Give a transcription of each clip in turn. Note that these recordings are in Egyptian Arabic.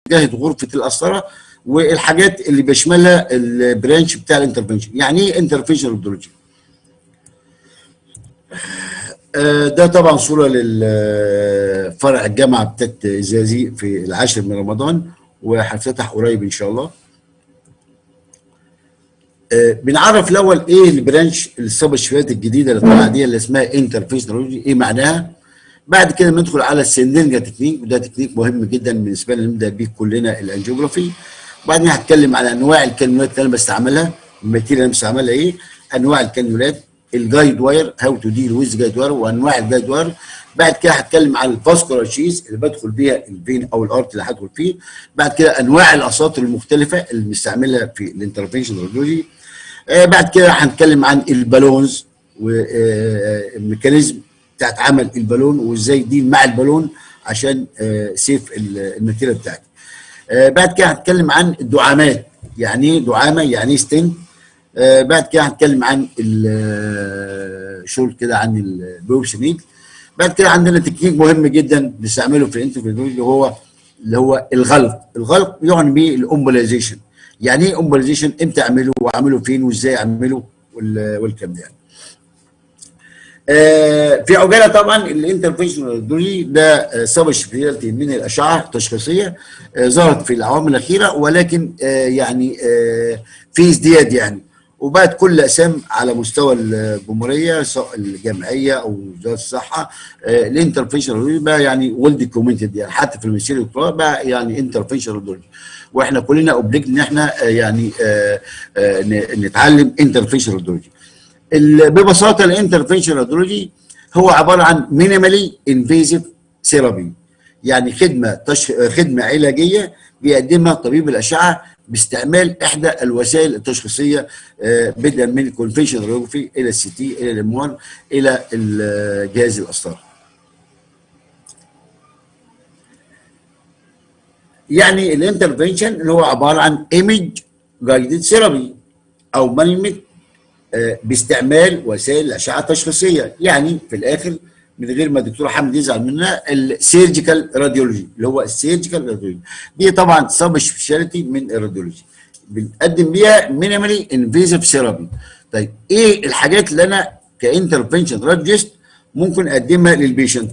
جهه غرفه القسطره والحاجات اللي بيشملها البرانش بتاع الانترفنشن يعني ايه انترفنشن راديولوجي ده طبعا صوره للفرع الجامعه بتاعت زازي في العاشر من رمضان وهتفتح قريب ان شاء الله بنعرف الاول ايه البرانش السب الشفايات الجديده اللي طالعه دي اللي اسمها انترفيس راديولوجي ايه معناها بعد كده ندخل على السندنجا تكنيك وده تكنيك مهم جدا بالنسبه لنا نبدا بيه كلنا الانجيوجرافي وبعدين هتكلم على انواع الكانيولات اللي انا بستعملها الماتيريال اللي انا بستعملها ايه انواع الكانيولات الجايد واير هاو تو ديل ويز جايد واير وانواع الجايد واير بعد كده هتكلم على الفاسكولار شيز اللي بدخل بيها الفين او الارت اللي هدخل فيه بعد كده انواع الاساطر المختلفه اللي بنستعملها في الانترفنشن راديولوجي آه بعد كده هنتكلم عن البالونز والميكانيزم بتاعت عمل البالون وازاي ديل مع البالون عشان آه سيف الماتيريال بتاعتي آه بعد كده هنتكلم عن الدعامات يعني ايه دعامه يعني ايه ستنت آه بعد كده هنتكلم عن شغل كده عن البيوبسي نيد بعد كده عندنا تكنيك مهم جدا بنستعمله في الانترفيو اللي هو اللي هو الغلق الغلق يعني بيه الامبلايزيشن يعني ايه امبلايزيشن امتى اعمله واعمله فين وازاي اعمله والكلام ده يعني. آه في عجاله طبعا الانترفيشن راديولوجي ده سب سبيشاليتي من الاشعه التشخيصيه آه ظهرت في الاعوام الاخيره ولكن آه يعني في ازدياد يعني وبقت كل اقسام على مستوى الجمهوريه سواء الجامعيه او وزاره الصحه الانترفيشن راديولوجي بقى يعني ويل دوكيومنتد يعني حتى في الماجستير والدكتوراه بقى يعني انترفيشن راديولوجي واحنا كلنا اوبليكت ان احنا يعني نتعلم انترفيشن راديولوجي ببساطه الانترفنشن راديولوجي هو عباره عن مينيمالي انفيزيف ثيرابي يعني خدمه تش... خدمه علاجيه بيقدمها طبيب الاشعه باستعمال احدى الوسائل التشخيصيه بدءا من الكونفنشن راديوجرافي الى السي تي الى الام 1 الى جهاز القسطره. يعني الانترفنشن اللي هو عباره عن ايمج جايدد ثيرابي او مانيمنت باستعمال وسائل الاشعه التشخيصيه يعني في الاخر من غير ما الدكتور حمد يزعل مننا السيرجيكال راديولوجي اللي هو السيرجيكال راديولوجي دي طبعا سب سبيشاليتي من الراديولوجي بنقدم بيها مينيمالي انفيزيف ثيرابي طيب ايه الحاجات اللي انا كانترفنشن راديولوجيست ممكن اقدمها للبيشنت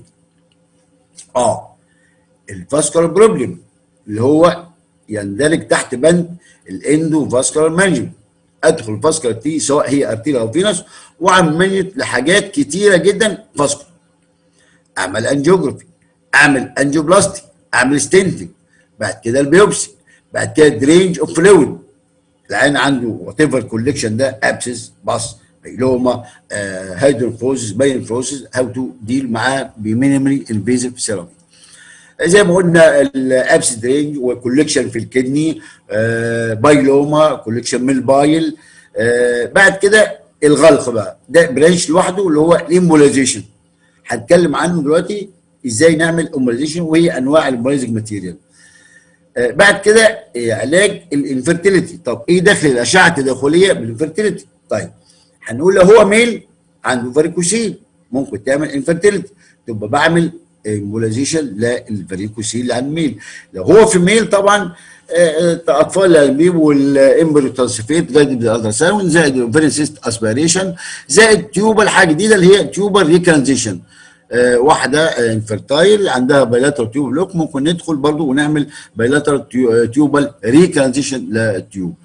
اه الفاسكولار بروبلم اللي هو يندرج تحت بند الاندو فاسكولار مانجمنت ادخل فاسكولار تي سواء هي ارتيريا او فينس واعمل لحاجات كتيره جدا فاسكولار اعمل انجيوجرافي اعمل انجيوبلاستي اعمل ستنتنج بعد كده البيوبسي بعد كده درينج اوف فلويد العين عنده وات ايفر كوليكشن ده ابسس باص بيلوما آه هيدروفوزس باينفروزس هاو تو ديل معاه بمينيمالي انفيزيف ثيرابي زي ما قلنا الابس درينج وكوليكشن في الكدني آه بايلوما كوليكشن من البايل آه بعد كده الغلق بقى ده برانش لوحده اللي هو الامبولايزيشن هنتكلم عنه دلوقتي ازاي نعمل امبولايزيشن وهي انواع الامبولايزنج ماتيريال آه بعد كده علاج الانفرتيليتي طب ايه دخل الاشعه التداخليه بالانفرتيليتي طيب هنقول لو هو ميل عنده فاريكوسيل ممكن تعمل انفرتيليتي تبقى بعمل امبولايزيشن للفاريكوسيل اللي عند ميل لو هو في ميل طبعا اطفال الانبيب والامبريو ترانسفيت جايد بالالتراساوند زائد الفيرنسيست اسبيريشن زائد تيوبال حاجه جديده اللي هي تيوبال ريكانزيشن آه واحده انفرتايل عندها بايلاترال تيوب لوك ممكن ندخل برضو ونعمل بايلاترال تيوبال ريكانزيشن للتيوب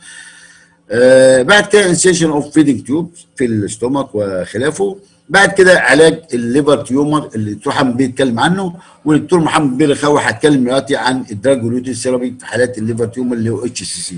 آه بعد كده انسيشن اوف فيدنج تيوب في الاستومك وخلافه بعد كده علاج الليفر تيومر اللي الدكتور محمد بيه اتكلم عنه والدكتور محمد بيه رخاوي هيتكلم دلوقتي عن الدراج وليوتين ثيرابي في حالات الليفر تيومر اللي هو اتش سي سي.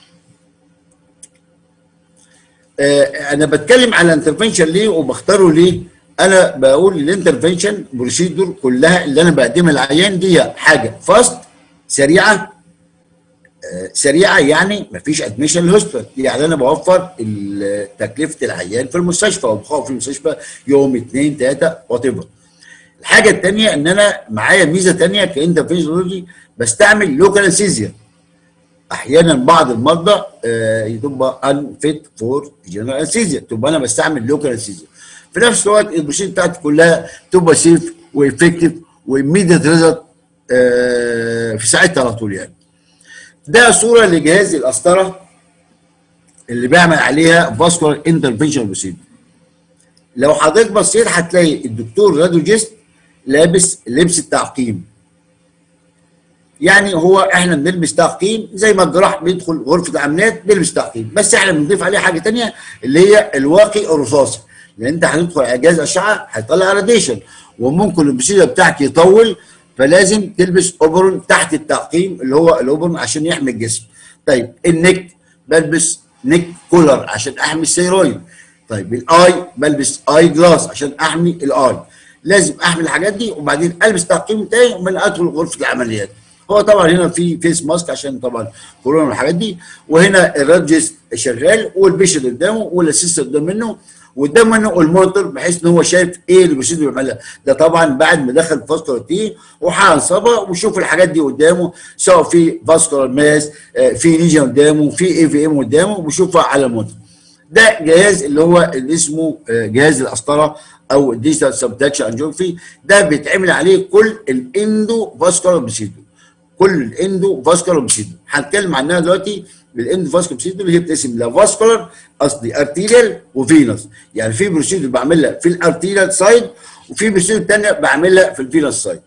انا بتكلم على الانترفنشن ليه وبختاره ليه؟ انا بقول الانترفنشن بروسيدور كلها اللي انا بقدمها للعيان دي حاجه فاست سريعه سريعه يعني مفيش ادميشن للهوسبيتال يعني انا بوفر تكلفه العيان في المستشفى وبخاف في المستشفى يوم اثنين ثلاثه وات ايفر الحاجه الثانيه ان انا معايا ميزه ثانيه كانترفيزيولوجي بستعمل لوكال انسيزيا احيانا بعض المرضى آه تبقى ان فيت فور جنرال انسيزيا تبقى انا بستعمل لوكال انسيزيا في نفس الوقت البروسيس بتاعتي كلها تبقى سيف وافكتيف واميديت ريزلت آه في ساعتها على طول يعني ده صوره لجهاز القسطره اللي بيعمل عليها فاسكولار انترفنشن بروسيدور لو حضرتك بصيت هتلاقي الدكتور راديولوجيست لابس لبس التعقيم يعني هو احنا بنلبس تعقيم زي ما الجراح بيدخل غرفه العمليات بيلبس تعقيم بس احنا بنضيف عليه حاجه ثانيه اللي هي الواقي الرصاصي لان انت هتدخل على جهاز اشعه هيطلع راديشن وممكن البروسيجر بتاعك يطول فلازم تلبس اوبرون تحت التعقيم اللي هو الاوبرون عشان يحمي الجسم طيب النك بلبس نك كولر عشان احمي السيرويد طيب الاي بلبس اي جلاس عشان احمي الاي لازم احمي الحاجات دي وبعدين البس تعقيم تاني ومن ادخل غرفه العمليات هو طبعا هنا في فيس ماسك عشان طبعا كورونا والحاجات دي وهنا الرادجست شغال والبيشنت قدامه والاسيست قدام منه وقدام منه المونتور بحيث ان هو شايف ايه اللي البروسيدور بيعملها ده طبعا بعد ما دخل فاسكولار تي وحقن صبا وشوف الحاجات دي قدامه سواء في فاسكولار ماس في ليجن قدامه في اي في ام قدامه وبيشوفها على المونتور ده جهاز اللي هو اللي اسمه جهاز القسطره او الديجيتال سبتاكشن انجيوجرافي ده بيتعمل عليه كل الاندو فاسكولار بروسيدور كل الاندو فاسكولار بروسيدور هنتكلم عنها دلوقتي الاندو فاسكولار بروسيدور اللي هي بتقسم لا فاسكولار قصدي ارتيريال وفينوس يعني في بروسيدور بعملها في الارتيريال سايد وفي بروسيدور ثانيه بعملها في الفينوس سايد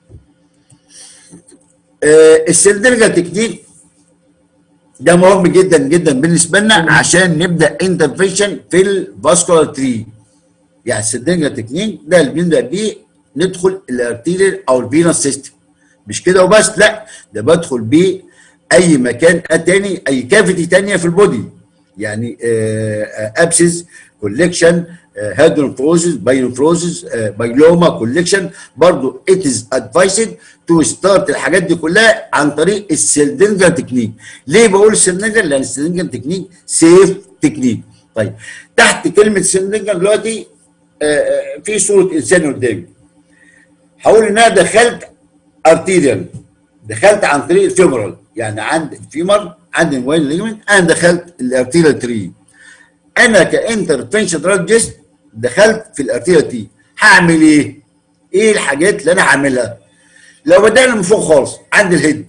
آه السيلدرجا تكنيك ده مهم جدا جدا بالنسبه لنا عشان نبدا انترفيشن في الفاسكولار تري يعني السيلدرجا تكنيك ده اللي بنبدا بيه ندخل الارتيريال او الفينوس سيستم مش كده وبس لا ده بدخل بيه اي مكان تاني اي كافيتي تانية في البودي يعني ابسس كوليكشن هيدروفروزز باينوفروزز بايلوما كوليكشن برضو ات از ادفايسد تو ستارت الحاجات دي كلها عن طريق السلدنجر تكنيك ليه بقول السلدنجر لان السلدنجر تكنيك سيف تكنيك طيب تحت كلمه سلدنجر دلوقتي في صوره انسان قدامي هقول ان انا دخلت ارتيريال دخلت عن طريق الفيمورال يعني عند الفيمر عند الموين ليجمنت انا دخلت الارتيريال تري انا كانترفنشن رادجست دخلت في الارتيريال تري هعمل ايه؟ ايه الحاجات اللي انا هعملها؟ لو بدانا من فوق خالص عند الهيد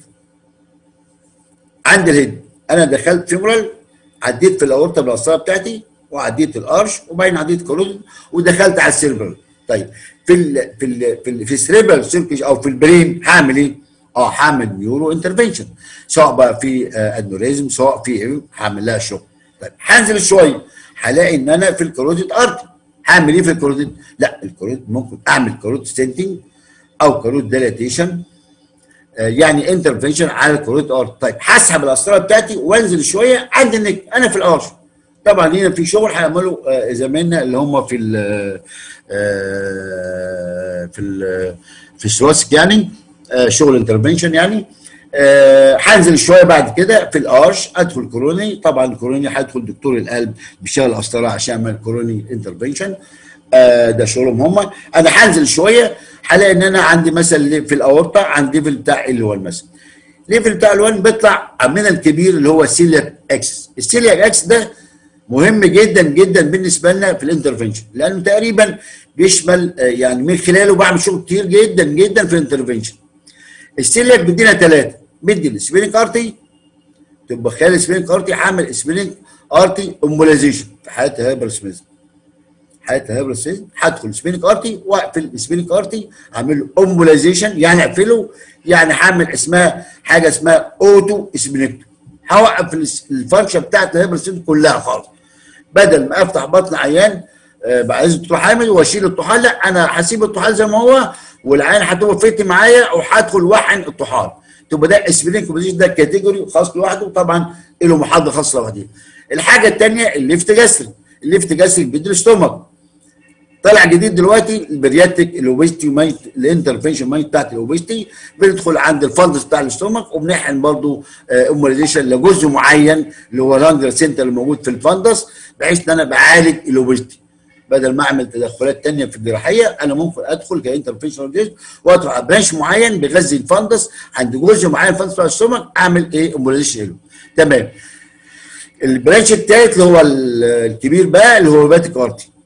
عند الهيد انا دخلت فيمورال عديت في الاورطه بالقصاره بتاعتي وعديت الارش وبعدين عديت كارود ودخلت على السيربرال طيب في ال في ال في, ال في السريبرال سيركج او في البرين هعمل ايه؟ اه هعمل نيورو انترفنشن سواء بقى في آه ادنوريزم سواء في ايه هعمل لها شغل طيب هنزل شويه هلاقي ان انا في الكاروتيد ارتي هعمل ايه في الكاروتيد؟ لا الكاروتيد ممكن اعمل كاروتيد ستنتنج او كاروتيد ديلاتيشن آه يعني انترفنشن على الكاروتيد ارتي طيب هسحب القسطره بتاعتي وانزل شويه عند النك انا في الارش طبعا هنا في شغل هيعملوا آه زمايلنا اللي هم في ال آه في ال في الثوراسيك يعني آه شغل انترفنشن يعني هنزل آه شويه بعد كده في الارش ادخل كوروني طبعا الكوروني هيدخل دكتور القلب بيشتغل قسطره عشان يعمل كوروني انترفنشن ده شغلهم هم انا هنزل شويه هلاقي ان انا عندي مثلا في الاورطه عند ليفل بتاع ال 1 مثلا ليفل بتاع ال 1 بيطلع من الكبير اللي هو السيلياك اكس السيلياك اكس ده مهم جدا جدا بالنسبه لنا في الانترفنشن لانه تقريبا بيشمل يعني من خلاله بعمل شغل كتير جدا جدا في الانترفنشن السيلياك بيدينا ثلاثه بيدي السبينك ارتي تبقى خلال السبينك ارتي هعمل سبينك ارتي امبوليزيشن في حاله هايبرسميزم حاله هايبرسميزم هدخل سبينك ارتي واقفل السبينك ارتي اعمل له امبوليزيشن يعني اقفله يعني هعمل اسمها حاجه اسمها اوتو سبينكتو هوقف الفانكشن بتاعت الهايبرسميزم كلها خالص بدل ما افتح بطن عيان آه بعايز الطحال حامل واشيل الطحال لا انا هسيب الطحال زي ما هو والعين هتبقى فيت معايا وهدخل واحن الطحال تبقى ده اسبرين كومبوزيشن ده كاتيجوري خاص لوحده طبعا له محاضره خاصه لوحدها الحاجه الثانيه الليفت جاستريك الليفت جاستريك بيدي الاستومك طلع جديد دلوقتي البرياتيك الاوبيستي مايت الانترفنشن مايت بتاعت الاوبيستي بندخل عند الفندس بتاع الاستومك وبنحقن برضه امبوليزيشن لجزء معين اللي هو الهانجر سنتر اللي موجود في الفندس بحيث ان انا بعالج الاوبيستي بدل ما اعمل تدخلات ثانيه في الجراحيه انا ممكن ادخل كانترفنشنال ديز وادخل على برانش معين بيغذي الفندس عند جزء معين فندس بتاع السtomach اعمل ايه امبوليزيشن له تمام البرانش الثالث اللي هو الكبير بقى اللي هو باتيك ارتي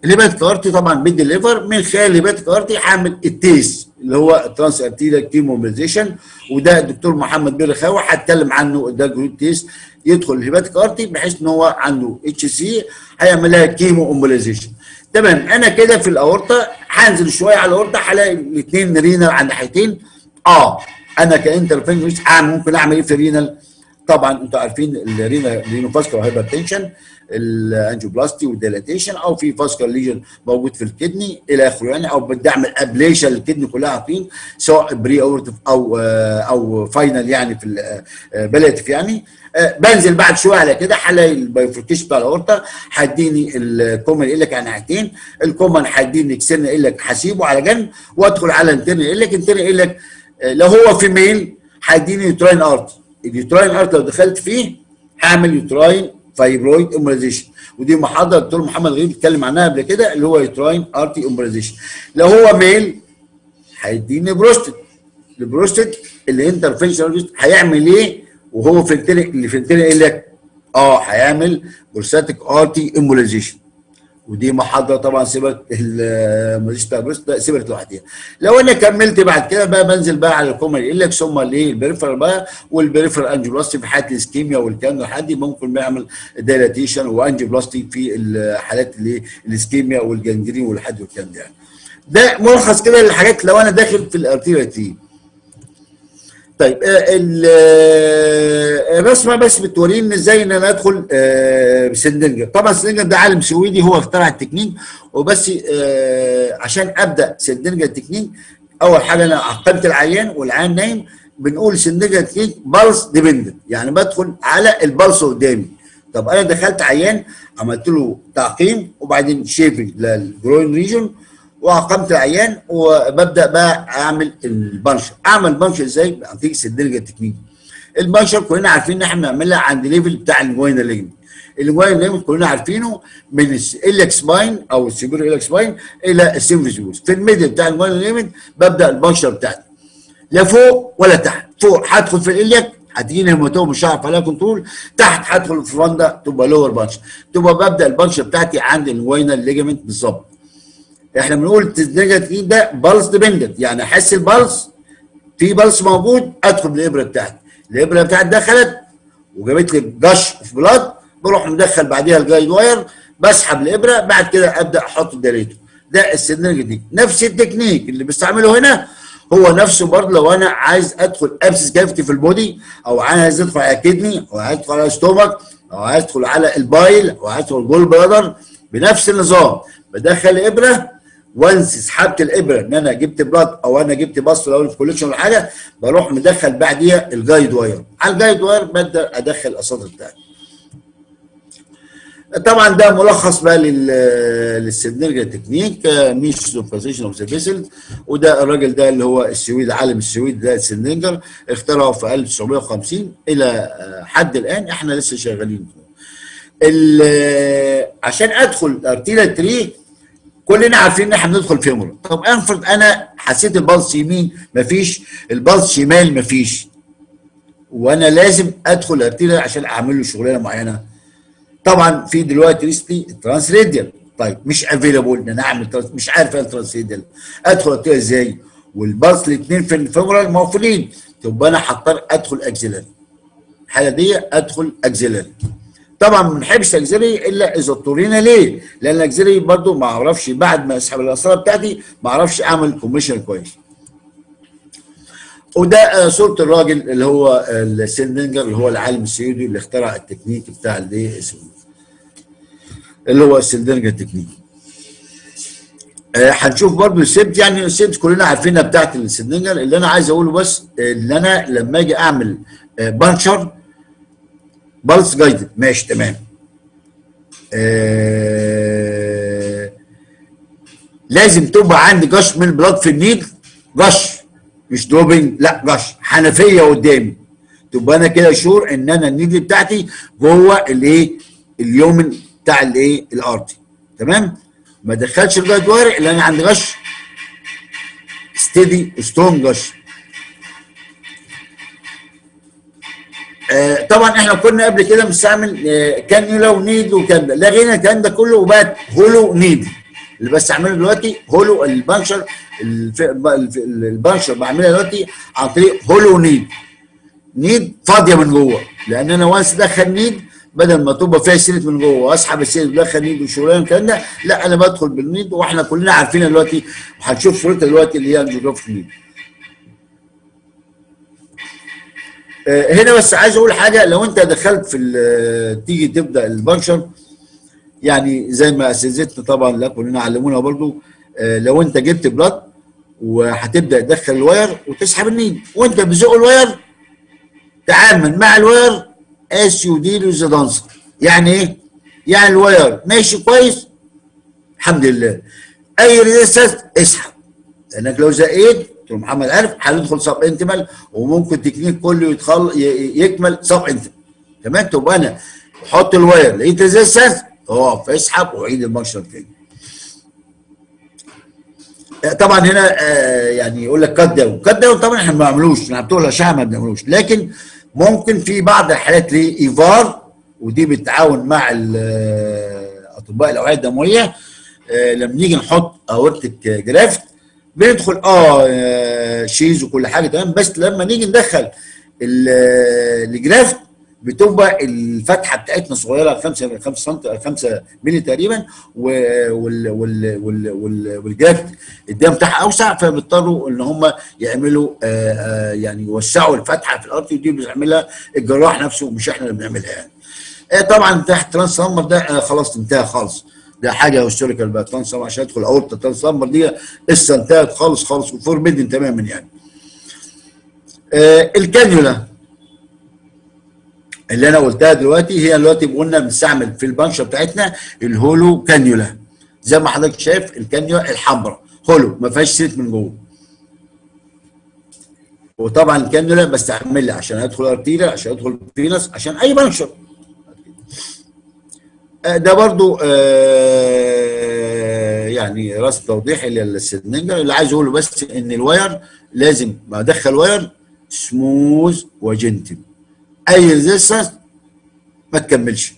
الهيباتيك ارتي طبعا بيدي الليفر من خلال الهيباتيك ارتي هعمل التيس اللي هو الترانس ارتيريال كيموبيلايزيشن وده الدكتور محمد بير خاوي هتكلم عنه ده جروب تيست يدخل الهيباتيك ارتي بحيث ان هو عنده اتش سي هيعمل لها كيمو امبوليزيشن تمام انا كده في الاورطه هنزل شويه على الاورطه هلاقي الاثنين رينال على الناحيتين اه انا كانترفينش ممكن اعمل ايه في الرينال طبعا انتوا عارفين الرينا رينوفاسكولار هايبرتنشن الانجيوبلاستي والديلاتيشن او في فاسكولار ليجن موجود في الكدني الى اخره يعني او بتعمل ابليشن للكدني كلها عارفين سواء بري اورتيف او او فاينل يعني في بلاتيف يعني بنزل بعد شويه على كده هلاقي البايوفركيشن بتاع الاورطه هيديني الكومن الك على ناحيتين الكومن هيديني اكسترنال الك هسيبه على جنب وادخل على انترنال الك انترنال الك لو هو في ميل هيديني يوتراين ارت اليوتراين ارت لو دخلت فيه هعمل يوتراين فايبرويد امبوليزيشن ودي محاضره الدكتور محمد غريب اتكلم عنها قبل كده اللي هو يوتراين ارتي امبوليزيشن لو هو ميل هيديني بروستات البروستات الانترفيشن هيعمل ايه وهو في التاني اللي في التاني قال لك اه هيعمل بروستاتيك ارتي امبوليزيشن ودي محاضره طبعا سيبك الماليش بتاع البروست سيبك لوحديها لو انا كملت بعد كده بقى بنزل بقى على الكومن يقول ثم الايه البريفرال بقى والبريفرال انجيوبلاستي في حالات الاسكيميا والكلام ده حد ممكن بيعمل دايلاتيشن وانجيوبلاستي في الحالات اللي الاسكيميا والجنجرين والحد والكلام ده يعني. ده ملخص كده للحاجات لو انا داخل في الارتيريتي طيب الرسمه بس بتوريني ازاي ان انا ادخل بسندنجر طبعا سندنجر ده عالم سويدي هو اخترع التكنيك وبس عشان ابدا سندنجر تكنيك اول حاجه انا عقمت العيان والعيان نايم بنقول سندنجر تكنيك بالس ديبندنت يعني بدخل على البلس قدامي طب انا دخلت عيان عملت له تعقيم وبعدين شيفنج للجروين ريجون وعقمت العيان وببدا بقى اعمل البنشر اعمل بنشر ازاي عن طريق السدرجه تكنيك البنشر كلنا عارفين ان احنا بنعملها عند ليفل بتاع الجوينا ليجمنت الجوينا ليجمنت كلنا عارفينه من الاكس باين او السيبيرو الاكس باين الى السيمفيزيوس في الميدل بتاع الجوينا ليجمنت ببدا البنشر بتاعتي لا فوق ولا تحت فوق هدخل في الالياك هتجيني هيماتوم مش هعرف عليها كنترول تحت هدخل في فراندا تبقى لور بانش تبقى ببدا البانش بتاعتي عند الجوينا ليجمنت بالظبط احنا بنقول نيجاتيف ده بالس ديبندنت يعني احس البلس في بلس موجود ادخل بالابره بتاعتي الابره بتاعتي دخلت وجابت لي جش في بلاد بروح مدخل بعديها الجايد واير بسحب الابره بعد كده ابدا احط الدريتو ده السينرجي نفس التكنيك اللي بستعمله هنا هو نفسه برضه لو انا عايز ادخل ابسس كافيتي في البودي او عايز ادخل على كدني او عايز ادخل على ستومك او عايز ادخل على البايل او عايز ادخل جول برادر بنفس النظام بدخل ابره وانس سحبت الابره ان انا جبت بلاد او انا جبت باص لو في كوليكشن ولا حاجه بروح مدخل بعديها الجايد واير على الجايد واير ببدا ادخل الاساطر بتاعتي طبعا ده ملخص بقى للسيدنرجا تكنيك مش سوبرزيشن اوف ذا فيسل وده الراجل ده اللي هو السويد عالم السويد ده السيدنرجر اخترعه في 1950 الى حد الان احنا لسه شغالين عشان ادخل ارتيلا تري كلنا عارفين ان احنا بندخل فيمورال طب افرض انا حسيت البلس يمين مفيش البلس شمال مفيش وانا لازم ادخل ارتيلا عشان اعمل له شغلانه معينه طبعا في دلوقتي ريسبي ترانس راديال طيب مش افيلابل ان انا اعمل ترانس مش عارف اعمل ترانس راديال ادخل ارتيلا ازاي والبلس الاثنين في الفيمورال موصولين تبقى انا هضطر ادخل اكزيلاري الحاله دي ادخل اكزيلاري طبعا ما بنحبش الاكزيلري الا اذا اضطرينا ليه؟ لان الاكزيلري برضو ما اعرفش بعد ما اسحب الاسرار بتاعتي ما اعرفش اعمل كوميشن كويس. وده صوره الراجل اللي هو السندنجر اللي هو العالم السويدي اللي اخترع التكنيك بتاع الايه اللي هو السندنجر تكنيك. هنشوف برضو السبت يعني السبت كلنا عارفينها بتاعت السندنجر اللي انا عايز اقوله بس ان انا لما اجي اعمل بانشر بلس جايدد ماشي تمام آه لازم تبقى عندي جش من البلاد في النيل جش مش دوبنج لا جش حنفيه قدامي تبقى انا كده شور ان انا النيدل بتاعتي جوه الايه اليومن بتاع الايه الارضي تمام ما دخلش الجايد واير الا انا عندي غش ستيدي سترونج غش آه طبعا احنا كنا قبل كده بنستعمل آه كانيولا ونيد وكان لغينا الكلام ده كله وبقت هولو نيد اللي بستعمله دلوقتي هولو البنشر الف- الف- البنشر بعملها دلوقتي عن طريق هولو نيد نيد فاضيه من جوه لان انا وانس دخل نيد بدل ما تبقى فيها سيرت من جوه واسحب السيرت ودخل نيد وشغلانه الكلام ده لا انا بدخل بالنيد واحنا كلنا عارفينها دلوقتي وهنشوف صورتها دلوقتي اللي هي الجيوغرافيك نيد آه، هنا بس عايز اقول حاجه لو انت دخلت في ال- تيجي تبدا البنشر يعني زي ما اساتذتنا طبعا لا كلنا علمونا برضو آه، لو انت جبت بلاد وهتبدا تدخل الواير وتسحب النيد وانت بزق الواير تعامل مع الواير اس يو ديل ذا دانسر يعني ايه؟ يعني الواير ماشي كويس الحمد لله اي ريزيستنس اسحب لانك لو زقيت قلت له محمد عارف هندخل سب انتمال وممكن التكنيك كله يدخل ي- يكمل سب انتمال تمام تبقى انا حط الواير لقيت ريزيستنس اقف اسحب وعيد المنشر تاني آه، طبعا هنا آه، يعني يقول لك كات داون كات داون طبعا احنا ما بنعملوش احنا بتوع الاشعه ما بنعملوش لكن ممكن في بعض الحالات ليه ايفار ودي بالتعاون مع ال- آه، اطباء الاوعيه الدمويه آه، لما نيجي نحط اورتك جرافت بندخل اه آه، شيز وكل حاجه تمام بس لما نيجي ندخل ال- آه، الجرافت بتبقى الفتحه بتاعتنا صغيره 5 5 سم 5 مللي تقريبا و- وال وال وال وال والجرافت الدم بتاعها اوسع فبيضطروا ان هم يعملوا آه، آه، يعني يوسعوا الفتحه في الارض ودي بيعملها الجراح نفسه مش احنا اللي بنعملها يعني. آه، طبعا تحت ترانسفورمر ده آه، خلاص انتهى خالص ده حاجه هيستوريكال بقى ترانسفورمر عشان ادخل اورطه ترانسفورمر دي لسه انتهت خالص خالص وفوربيدن تماما يعني. آه، الكانيولا اللي انا قلتها دلوقتي هي دلوقتي قلنا بنستعمل في البنشه بتاعتنا الهولو كانيولا زي ما حضرتك شايف الكانيولا الحمراء هولو ما فيهاش سيت من جوه وطبعا الكانيولا بستعملها عشان ادخل ارتيريا عشان ادخل فينس عشان اي بنشر آه، ده برضو آه، يعني رسم توضيحي للسنجر اللي عايز اقوله بس ان الواير لازم ما ادخل واير سموث وجنتل اي ريزيستنس ما تكملش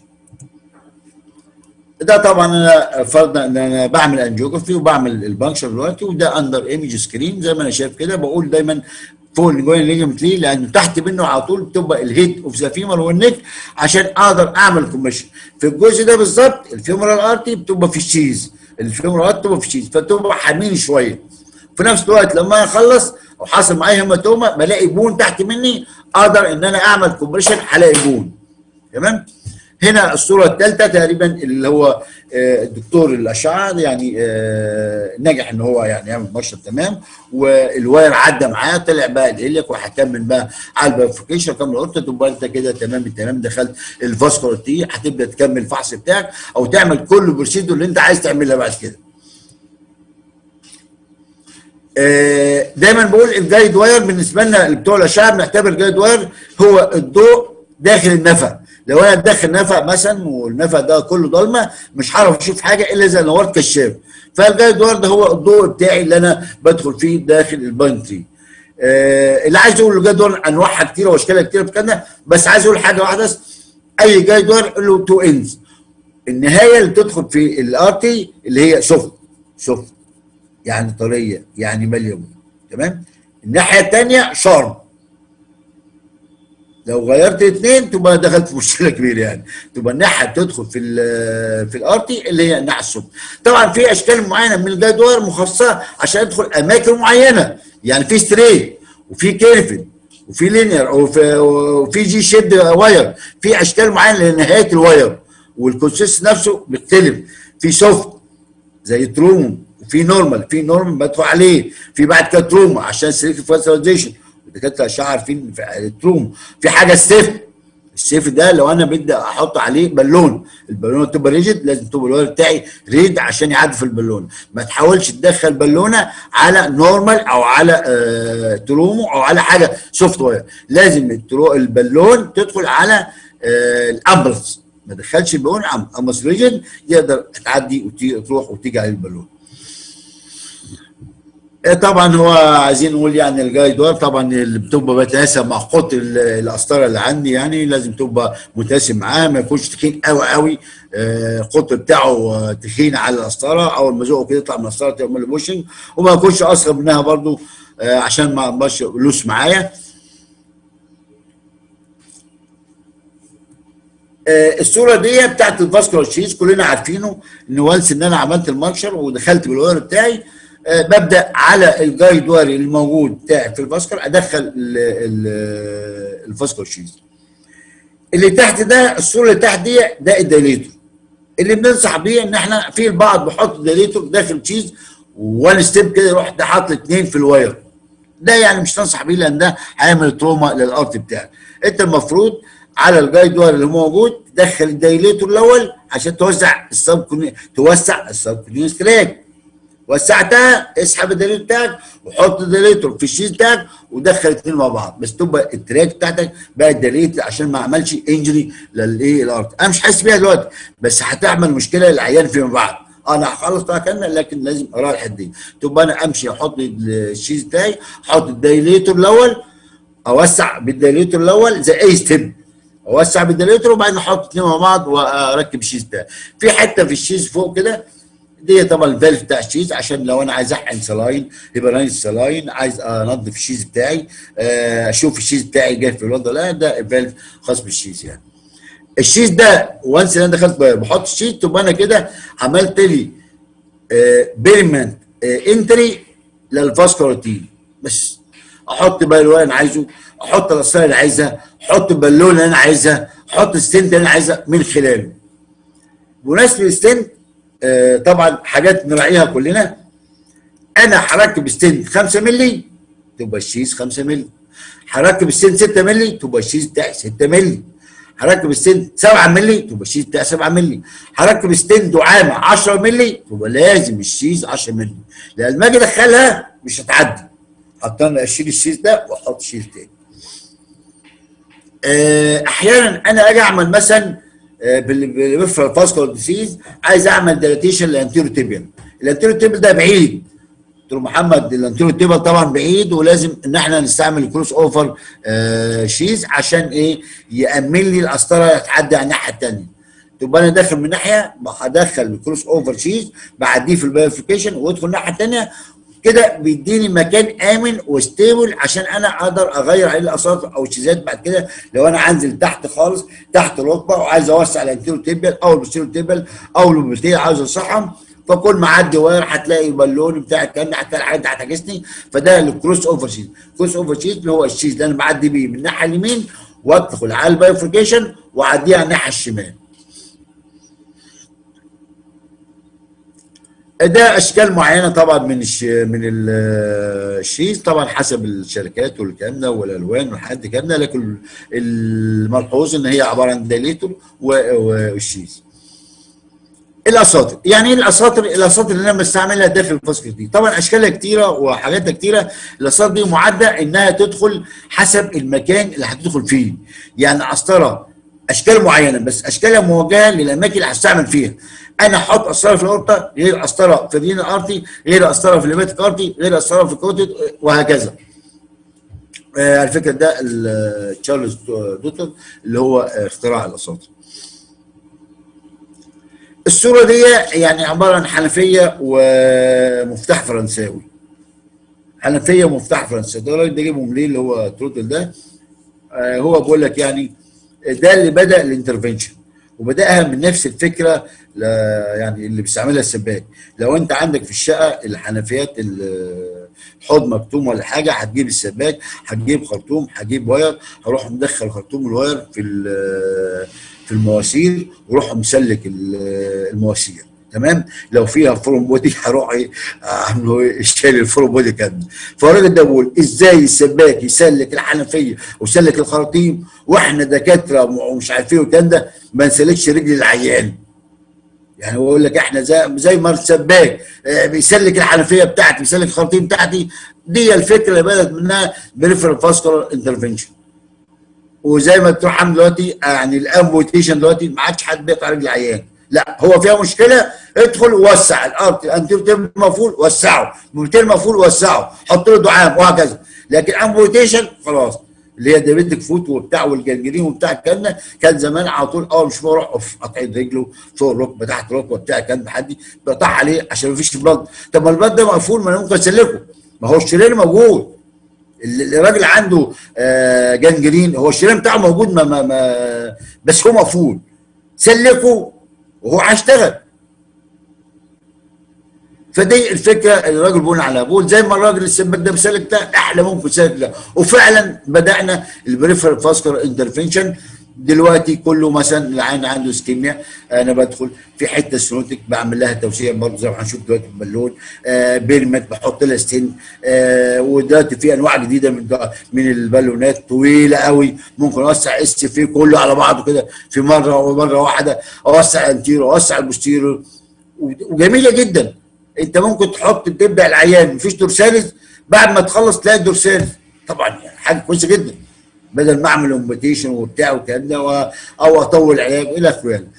ده طبعا انا فرضنا ان انا بعمل انجيوجرافي وبعمل البنكشر دلوقتي وده اندر ايمج سكرين زي ما انا شايف كده بقول دايما فوق الجوين ليجمنت ليه؟ لان تحت منه على طول بتبقى الهيد اوف ذا فيمر والنك عشان اقدر اعمل كوميشن في الجزء ده بالظبط الفيمورال ارتي بتبقى في الشيز الفيمورال ارتي بتبقى في الشيز فتبقى حامين شويه في نفس الوقت لما انا اخلص او حصل معايا هيماتوما بلاقي بون تحت مني اقدر ان انا اعمل كومبريشن هلاقي بون تمام هنا الصوره الثالثه تقريبا اللي هو آه، الدكتور الاشعه يعني آه، نجح ان هو يعني يعمل مشرط تمام والواير عدى معاه طلع بقى الاليك وهكمل بقى على البرفيكيشن كمل قلت تبقى انت كده تمام التمام دخلت الفاسكولار تي هتبدا تكمل الفحص بتاعك او تعمل كل البروسيدور اللي انت عايز تعملها بعد كده آه، دايما بقول الجايد واير بالنسبه لنا اللي بتوع الاشعه بنعتبر الجايد واير هو الضوء داخل النفق لو انا داخل نفق مثلا والنفق ده كله ضلمه مش هعرف اشوف حاجه الا اذا نورت كشاف فالجايد واير ده هو الضوء بتاعي اللي انا بدخل فيه داخل الباينتري آه اللي عايز اقول الجايد واير انواعها كتيره واشكالها كتيره في كده بس عايز اقول حاجه واحده بس اي جايد واير له تو اندز النهايه اللي بتدخل في الارتي اللي هي سوفت سوفت يعني طريه يعني مليون تمام الناحيه الثانيه شارب لو غيرت اثنين تبقى دخلت في مشكله كبيره يعني تبقى الناحيه بتدخل في ال في الارتي اللي هي الناحيه السفلى طبعا في اشكال معينه من الجدول مخصصه عشان ادخل اماكن معينه يعني في ستريت وفي كيرفد وفي لينير وفي, وفي جي شيد واير في اشكال معينه لنهايه الواير والكونسيست نفسه بيختلف في سوفت زي تروم وفي نورمال في نورمال بدخل عليه في بعد كده تروم عشان سيلكتيف فاسيلايزيشن الدكاتره الاشعه عارفين في التروم في حاجه ستيف السيف ده لو انا بدي احط عليه بالون البالونه تبقى ريجد لازم تبقى الواير بتاعي ريد عشان يعدي في البالونه ما تحاولش تدخل بالونه على نورمال او على آه ترومو او على حاجه سوفت وير لازم الترو البالون تدخل على آه الامبلس ما تدخلش البالون امبلس ريجد يقدر تعدي وتروح وتيجي على البالون آه، طبعا هو عايزين نقول يعني الجايد وير طبعا اللي بتبقى بتناسب مع قطر ال- القسطره اللي عندي يعني لازم تبقى متناسب معاه ما يكونش تخين قوي قوي آه، القطر بتاعه آه، تخين على القسطره اول ما ذوقه كده يطلع من القسطره تعمل له بوشنج وما يكونش اصغر منها برضو آه، عشان ما يبقاش لوس معايا آه، الصوره دي بتاعت الفاسكولار تشيز كلنا عارفينه ان وانس ان انا عملت المارشر ودخلت بالواير بتاعي آه، ببدا على الجايد واير الموجود بتاعي في الفاسكولار ادخل ال- ال- الفاسكولار تشيز اللي تحت ده الصوره اللي تحت دي ده الدايليتور اللي بننصح بيه ان احنا في البعض بيحط الدايليتور داخل تشيز وان ستيب كده يروح ده حاطط اثنين في الواير ده يعني مش تنصح بيه لان ده هيعمل تروما للارض بتاعك انت المفروض على الجايد واير اللي موجود تدخل الدايليتور الاول عشان توزع السب توسع السب كراك وسعتها اسحب الدليل بتاعك وحط الدليتور في الشيز بتاعك ودخل الاثنين مع بعض بس تبقى التراك بتاعتك بقى الدليل عشان ما عملش انجري للايه الارض انا مش حاسس بيها دلوقتي بس هتعمل مشكله للعيان فيما بعد انا هخلص بقى كلمه لكن لازم اراعي الحته دي تبقى انا امشي احط الشيز بتاعي احط الدايليتور الاول اوسع بالدايليتور الاول زي اي ستيب اوسع بالدايليتور وبعدين احط اثنين مع بعض واركب الشيز بتاعي في حته في الشيز فوق كده دي طبعا الفالف بتاع الشيز عشان لو انا عايز احقن سلاين يبقى راني السلاين عايز انضف الشيز بتاعي آه، اشوف الشيز بتاعي جاي في الوضع لا ده الفالف خاص بالشيز يعني الشيز ده وانس ان انا دخلت بحط الشيز تبقى انا كده عملت لي بيرمنت انتري للفاسكولار بس احط بقى الورق اللي انا عايزه احط الاسرار اللي عايزها احط البالونه اللي انا عايزها احط الستنت اللي انا عايزها من خلاله بمناسبه الستنت آه، طبعا حاجات نراعيها كلنا انا هركب ستنت 5 مللي تبقى الشيز 5 مللي هركب الستنت 6 مللي تبقى الشيز بتاعي 6 مللي هركب الستنت 7 مللي تبقى الشيز بتاعي 7 مللي هركب ستنت دعامه 10 مللي تبقى لازم الشيز 10 مللي لان لما اجي ادخلها مش هتعدي هضطر اشيل الشيز ده واحط شيز تاني آه، احيانا انا اجي اعمل مثلا بالريفرال فاسكولار ديسيز عايز اعمل ديلاتيشن للانتيرو تيبيال الانتيرو تيبيال ده بعيد قلت له محمد الانتيرو تيبيال طبعا بعيد ولازم ان احنا نستعمل الكروس اوفر آه شيز عشان ايه يامن لي القسطره تعدي على الناحيه الثانيه تبقى انا داخل من ناحيه هدخل الكروس اوفر شيز بعديه في البايفيكيشن وادخل الناحيه الثانيه كده بيديني مكان امن وستيبل عشان انا اقدر اغير عليه الاساطر او الشيزات بعد كده لو انا هنزل تحت خالص تحت الركبه وعايز اوسع الانتيرو تيبل او البوستيرو تيبل او البوستيرو عاوز اصحهم فكل ما اعدي واير هتلاقي البالون بتاع الكلام ده هتلاقي الحاجات دي هتعكسني فده الكروس اوفر شيز الكروس اوفر شيز اللي هو الشيز اللي انا بعدي بيه من الناحيه اليمين وادخل على البايفركيشن واعديه على الناحيه الشمال ده اشكال معينه طبعا من الش... من ال- الشيز طبعا حسب الشركات والكلام ده والالوان والحاجات دي الكلام ده لكن الملحوظ ان هي عباره عن دايليتور و- والشيز الاساطر يعني ايه الاساطر الاساطر اللي انا بستعملها داخل الفاسكت دي طبعا اشكالها كتيره وحاجاتها كتيره الاساطر دي معده انها تدخل حسب المكان اللي هتدخل فيه يعني قسطره اشكال معينه بس اشكالها موجهه للاماكن اللي هستعمل فيها انا احط قسطره في الاورطه غير قسطره في الرين ارتي غير قسطره في الليماتيك ارتي غير قسطره في الكوتد وهكذا آه على فكره ده ال- تشارلز دوتر اللي هو آه، اختراع الاساطر الصوره دي يعني عباره عن حنفيه ومفتاح فرنساوي حنفيه ومفتاح فرنساوي ده الراجل ده جايبه منين اللي هو تروتل ده آه، هو بيقول لك يعني ده اللي بدا الانترفنشن وبداها من نفس الفكره ل- يعني اللي بيستعملها السباك لو انت عندك في الشقه الحنفيات ال- حوض مكتوم ولا حاجه هتجيب السباك هتجيب خرطوم هتجيب واير هروح مدخل خرطوم الواير في ال- في المواسير وروح مسلك ال- المواسير تمام لو فيها فورم بودي هروح ايه اعمل ايه شايل الفورم بودي كامل فالراجل ده بيقول ازاي السباك يسلك الحنفيه ويسلك الخراطيم واحنا دكاتره ومش عارف ايه والكلام ده ما نسلكش رجل العيان يعني هو يقول لك احنا زي زي ما السباك آه، بيسلك الحنفيه بتاعتي بيسلك الخراطيم بتاعتي دي الفكره اللي بدات منها بريفرال فاسكولار انترفنشن وزي ما تروح عامل دلوقتي آه، يعني الامبوتيشن دلوقتي ما عادش حد بيقطع رجل عيان لا هو فيها مشكله ادخل ووسع الارض انتيرو تيرم مفول وسعه موتير مفول وسعه حط له دعام وهكذا لكن امبوتيشن خلاص اللي هي ديابيتك فوت وبتاع والجنجرين وبتاع الكلام ده كان زمان على طول اول مش بروح اوف قطعت رجله فوق الركبه تحت الركبه بتاع الكلام ده حد بقطع عليه عشان ما فيش بلد طب ما البلد ده مقفول ما انا ممكن اسلكه ما هو الشرير موجود الراجل عنده آه جنجرين هو الشرير بتاعه موجود ما ما ما بس هو مقفول سلكه وهو هيشتغل فدي الفكره اللي الراجل بيقول عليها بقول زي ما الراجل السباك ده بيسلك ده احلى ممكن سلك ده وفعلا بدانا البريفرال فاسكولار انترفنشن دلوقتي كله مثلا العين عنده اسكيميا انا بدخل في حته سنوتك بعمل لها توسيع برضه زي ما هنشوف دلوقتي بالون آه بيرمت بحط لها ستين آه ودلوقتي في انواع جديده من من البالونات طويله قوي ممكن اوسع اس في كله على بعضه كده في مره ومره واحده اوسع انتيرو اوسع البوستيرو وجميله جدا انت ممكن تحط تبدا العيان مفيش دورسالز بعد ما تخلص تلاقي دورسالز طبعا يعني حاجه كويسه جدا بدل ما اعمل امبوتيشن وبتاع والكلام ده او اطول علاج الى اخره يعني.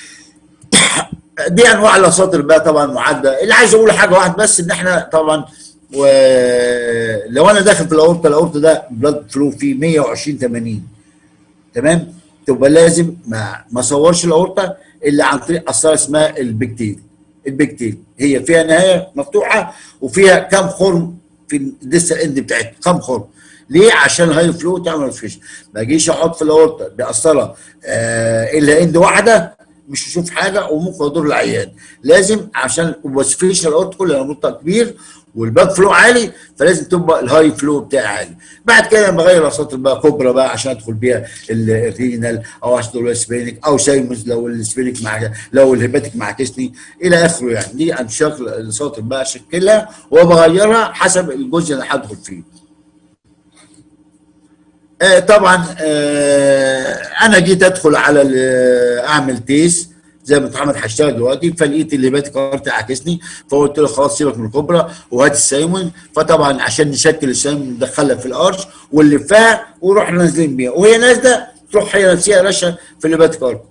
دي انواع الاساطر بقى طبعا معده اللي عايز اقول حاجه واحده بس ان احنا طبعا ولو انا داخل في الاورطه الاورطه ده بلاد فلو فيه 120 80 تمام تبقى لازم ما ما اصورش الاورطه الا عن طريق قسطره اسمها البكتيل البكتيل هي فيها نهايه مفتوحه وفيها كام خرم في الديستال اند بتاعتها كام خرم ليه؟ عشان الهاي فلو تعمل فيش ما اجيش احط في الاورطه بقسطره آه الا اند واحده مش هشوف حاجه وممكن اضر العيان لازم عشان بس فيش الاورطه كلها نقطه كبير والباك فلو عالي فلازم تبقى الهاي فلو بتاعي عالي بعد كده بغير اساطر بقى كبرى بقى عشان ادخل بيها الرينال او اشتغل السبينك او سايموس لو السبينك مع لو الهيباتيك مع كيسني الى اخره يعني دي عن شكل الاساطر بقى اشكلها وبغيرها حسب الجزء اللي هدخل فيه آه طبعا آه انا جيت ادخل على اعمل تيس زي ما محمد هشتغل دلوقتي فلقيت اللي بات كارت عاكسني فقلت له خلاص سيبك من الكوبرا وهات السايمون فطبعا عشان نشكل السايمون ندخلها في الارش ونلفها ونروح نازلين بيها وهي نازله تروح هي نفسها رشه في اللي بات كارت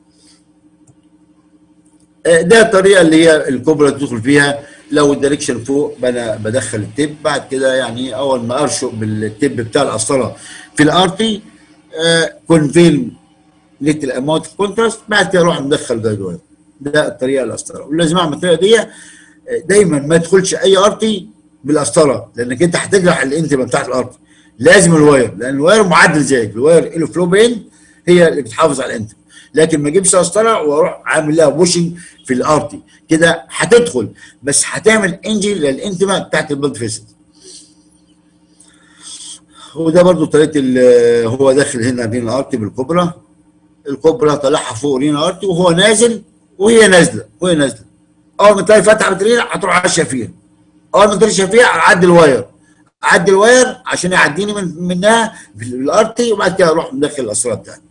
آه ده الطريقه اللي هي الكوبرا تدخل فيها لو الدايركشن فوق انا بدخل التب بعد كده يعني اول ما ارشق بالتب بتاع القسطره في الارتي آه كونفيل ليتل اماونت اوف كونتراست بعد كده اروح مدخل جايد واير ده الطريقه القسطره ولازم اعمل الطريقه دي دايما ما تدخلش اي ارتي بالقسطره لانك انت هتجرح الانتما بتاعت الارتي لازم الواير لان الواير معدل زيك الواير له فلو بين هي اللي بتحافظ على الانتما لكن ما اجيبش قسطره واروح عامل لها بوشنج في الارتي كده هتدخل بس هتعمل انجل للانتما بتاعت البلد فيسل وده برضو طريقه هو داخل هنا بين الارتي بالكبرى الكبرى طالعها فوق رينا ارتي وهو نازل وهي نازله وهي نازله اول ما تلاقي فتحه بترينا هتروح على الشفير اول ما تلاقي الشفير اعدي الواير اعدي الواير عشان يعديني من منها بالارتي وبعد كده اروح مدخل الاسرار بتاعتي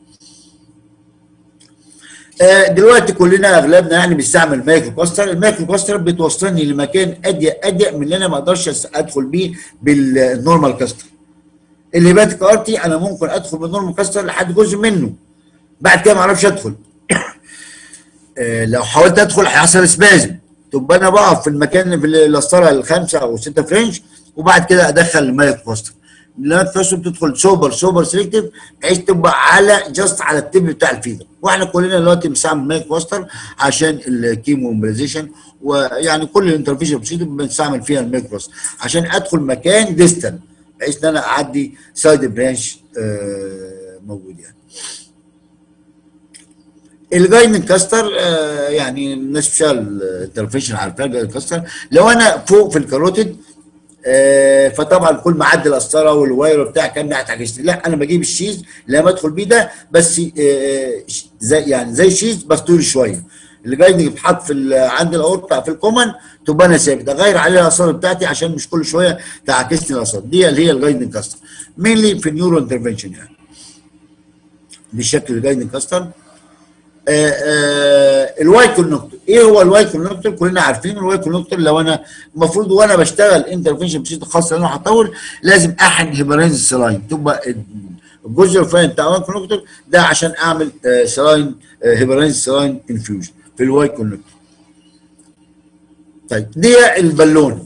دلوقتي كلنا اغلبنا يعني بيستعمل مايكرو كاستر المايكرو كاستر بتوصلني لمكان اضيق اضيق من اللي انا ما اقدرش ادخل بيه بالنورمال كاستر الهيباتيك ارتي انا ممكن ادخل بالنورمال كاستر لحد جزء منه بعد كده ما اعرفش ادخل لو حاولت ادخل هيحصل سبازم تبقى انا بقف في المكان في الاسطره الخمسه او سته فرنش وبعد كده ادخل المايكرو كاستر المايكرو كاستر بتدخل سوبر سوبر سيلكتيف بحيث تبقى على جاست على التب بتاع الفيدر واحنا كلنا دلوقتي بنستعمل مايكرو كاستر عشان الكيمو امبليزيشن ويعني كل الانترفيشن بروسيدور بنستعمل فيها المايكرو كاستر عشان ادخل مكان ديستال بحيث ان انا اعدي سايد برانش آه موجود يعني الجايدنج كاستر آه يعني الناس بتشتغل انترفيشن عارفاه الجايدنج كاستر لو انا فوق في الكاروتيد آه فطبعا كل ما عدي القسطره والواير بتاع كان ناحيه عجزتي لا انا بجيب الشيز اللي انا بدخل بيه ده بس آه زي يعني زي شيز بس طول شويه الجايدنج بيتحط في عند الاورطه في الكومن تبقى انا ثابت اغير عليها القسطره بتاعتي عشان مش كل شويه تعكسني القسطره دي اللي هي الجايدنج كاستر مينلي في النيورو انترفنشن يعني بالشكل الجايدنج كاستر الواي كونكتور ايه هو الواي كونكتور كلنا عارفين الواي كونكتور لو انا المفروض وانا بشتغل انترفنشن بسيط خاصه انا هطول لازم احن هيبرينز سلاين تبقى الجزء الفلاني بتاع الواي كونكتور ده عشان اعمل سلاين هيبرينز سلاين انفيوجن في الواي كونكتور طيب دي البالون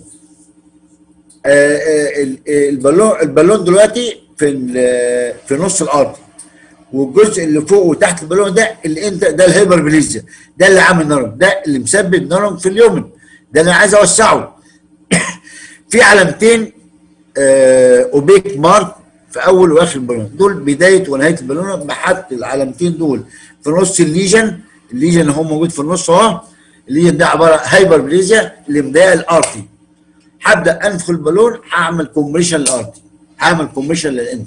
آه، آه، ال- البالون البالون دلوقتي في ال- في نص الارض والجزء اللي فوق وتحت البالون ده اللي انت ده الهايبر بليزيا ده اللي عامل نرم ده اللي مسبب نرم في اليومن ده اللي انا عايز اوسعه في علامتين آه، اوبيك مارك في اول واخر البالون دول بدايه ونهايه البالونه بحط العلامتين دول في نص الليجن الليجن اللي هو موجود في النص اهو الليجن ده عباره هايبر بليزيا اللي مضايق الارتي هبدا انفخ البالون هعمل كومبريشن للارتي هعمل كومبريشن للانف